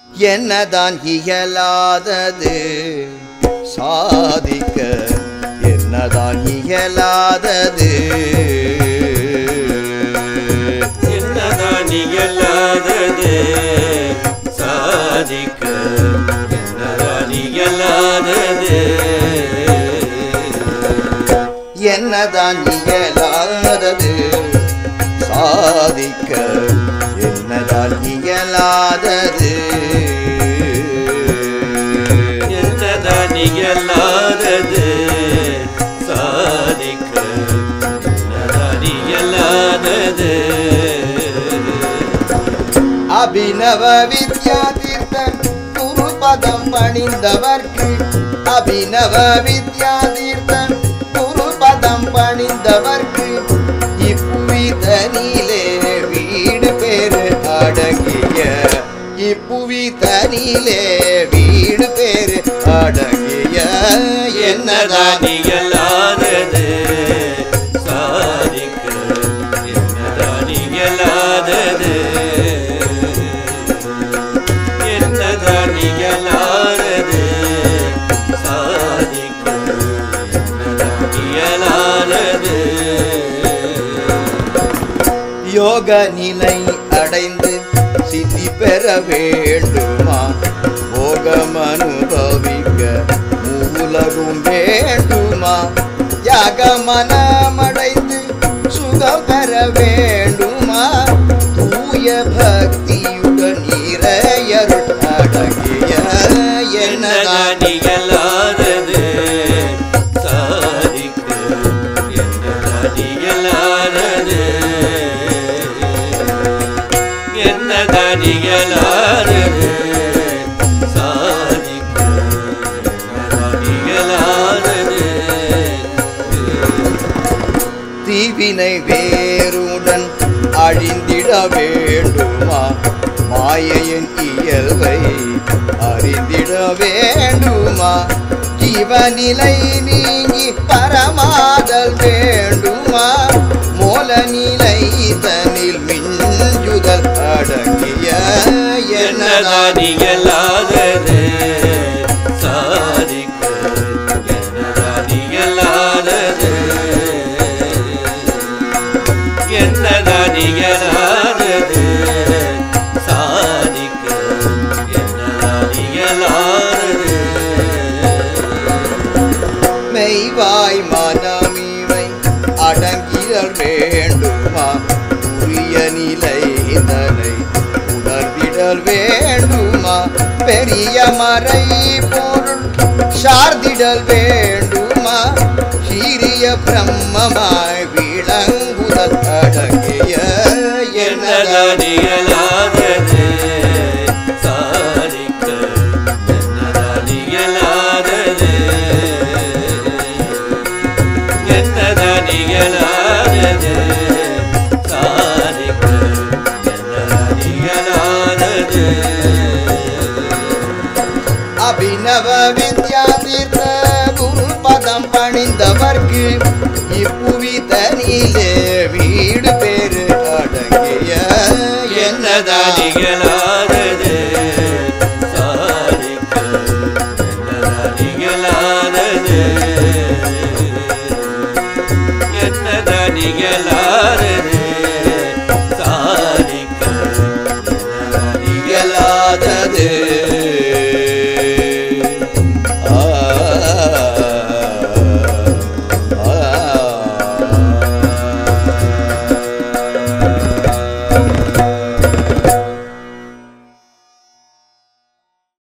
என்னதான் இயலாதது சாதிக்க என்னதான் இயலாதது என்னதான் இயலாதது சாதிக்க என்னதான் இயலாதது என்னதான் இயலாதது சாதிக்க என்னதான் இயலாதது என்னதான் இயலாதது சாதிக்க என்னதான் இயலாதது அபிநவ வித்யா தீர்த்தன் குருபதம் பணிந்தவர்க்கு அபிநவ வித்யா தீர்த்தன் குருபதம் பணிந்தவர்க்கு இப்புவிதனிலே வீடு பேரு அடங்கிய இப்புவிதனிலே வீடு பேரு அடங்கிய என்னதான் என்னதான் இயலாதது சாதிக்க என்னதான் இயலாதது என்னதான் இயலாதது சாதிக்க என்னதான் இயலாதது யோக நிலை அடைந்து சித்தி பெற வேண்டுமா போகம் அனுபவிக்க மூலகும் வேண்டுமா யாக மனமடைந்து சுகம் பெற வேண்டுமா தூய பக்தியுடன் இறையருள் அடங்கிய என்னதான் என்னதான் இயலாதது சாதிக்க என்னதான் இயலாதது என்னதான் இயலாதது சாதிக்க என்னதான் இயலாதது தீவினை வேருடன் அழிந்திட வேண்டுமா மாயையின் இயல்பை அறிந்திட வேண்டுமா ஜீவநிலை நீங்கி பரமாதல் வேண்டுமா மூல நிலை தனில் மிஞ்சுதல் அடங்கிய என்னதான் என்னதான் இயலாதது சாதிக்க என்னதான் இயலாதது என்னதான் இயலாதது சாதிக்க என்னதான் இயலாதது மெய்வாய் மனமிவை அடங்கிடல் வேண்டுமா உரிய நிலை தனை உணர்ந்திடல் வேண்டுமா பெரிய மறை பொருள் சார்ந்திடல் வேண்டுமா சீரிய பிரம்மமாய் விளங்குதல் அடங்கிய என்னதான் என்னதான் இயலாதது சாதிக்க என்னதான் இயலாதது என்னதான் இயலாதது சாதிக்க என்னதான் இயலாதது அபிநவ வித்யா தீர்த்த குரு பதம் பணிந்தவர்க்கு இப்புவி தனிலே